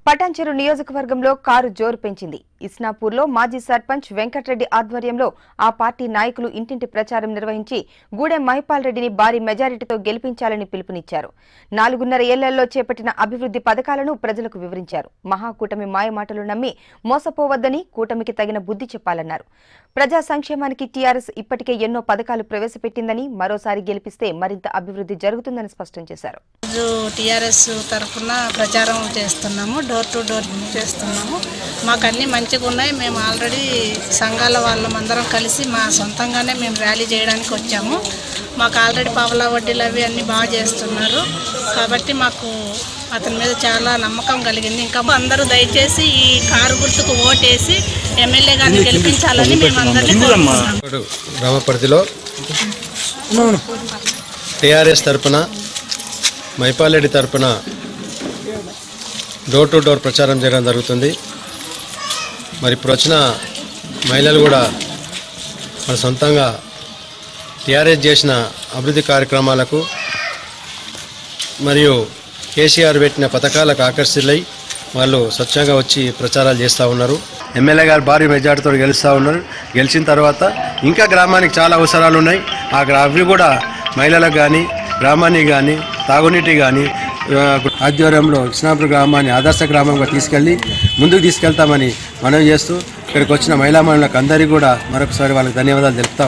పటాన్చెరు నియోజకవర్గంలో కారు జోరు పెంచింది ఇస్నాపూర్లో మాజీ సర్పంచ్ వెంకటరెడ్డి ఆధ్వర్యంలో ఆ పార్టీ నాయకులు ఇంటింటి ప్రచారం నిర్వహించి గూడెం మహిపాల్ రెడ్డిని భారీ మెజారిటీతో గెలిపించాలని పిలుపునిచ్చారు నాలుగున్నర ఏళ్లలో చేపట్టిన అభివృద్ధి పథకాలను ప్రజలకు వివరించారు మహాకూటమి మాయమాటలు నమ్మి మోసపోవద్దని కూటమికి తగిన బుద్ధి చెప్పాలన్నారు ప్రజా సంక్షేమానికి టీఆర్ఎస్ ఇప్పటికే ఎన్నో పథకాలు ప్రవేశపెట్టిందని మరోసారి గెలిపిస్తే మరింత అభివృద్ధి జరుగుతుందని స్పష్టం చేశారు రోజు టీఆర్ఎస్ తరఫున ప్రచారం చేస్తున్నాము డోర్ టు డోర్ చేస్తున్నాము మాకు అన్నీ మంచిగా ఉన్నాయి మేము ఆల్రెడీ సంఘాల వాళ్ళమందరం కలిసి మా సొంతంగానే మేము ర్యాలీ చేయడానికి వచ్చాము మాకు ఆల్రెడీ పావలా వడ్డీలు అవి అన్నీ బాగా చేస్తున్నారు కాబట్టి మాకు అతని మీద చాలా నమ్మకం కలిగింది ఇంకా అందరూ దయచేసి ఈ కారు గుర్తుకు ఓటేసి ఎమ్మెల్యే గారిని గెలిపించాలని మేము అందరినీ కోరుకుంటున్నాము ఇప్పుడు గ్రామ పరిధిలో టీఆర్ఎస్ తరపున మైపాలరెడ్డి తరపున డోర్ టు డోర్ ప్రచారం చేయడం జరుగుతుంది మరి ఇప్పుడు వచ్చిన మహిళలు కూడా మన సొంతంగా టీఆర్ఎస్ చేసిన అభివృద్ధి కార్యక్రమాలకు మరియు కేసీఆర్ పెట్టిన పథకాలకు ఆకర్షితులై వాళ్ళు స్వచ్ఛంగా వచ్చి ప్రచారాలు చేస్తూ ఉన్నారు ఎమ్మెల్యే గారు భారీ మెజార్టీతో గెలుస్తూ ఉన్నారు గెలిచిన తర్వాత ఇంకా గ్రామానికి చాలా అవసరాలు ఉన్నాయి ఆ గ్రా- అవి కూడా మహిళలకు కానీ గ్రామానికి కానీ తాగునీటి కానీ ఆ, ఆధ్వర్యంలో ఇస్నాపూర్ గ్రామాన్ని ఆదర్శ గ్రామంగా తీసుకెళ్ళి ముందుకు తీసుకెళ్తామని మనం చేస్తూ ఇక్కడికి వచ్చిన మహిళా మహిళలకు అందరికీ కూడా మరొకసారి వాళ్ళకి ధన్యవాదాలు తెలుపుతా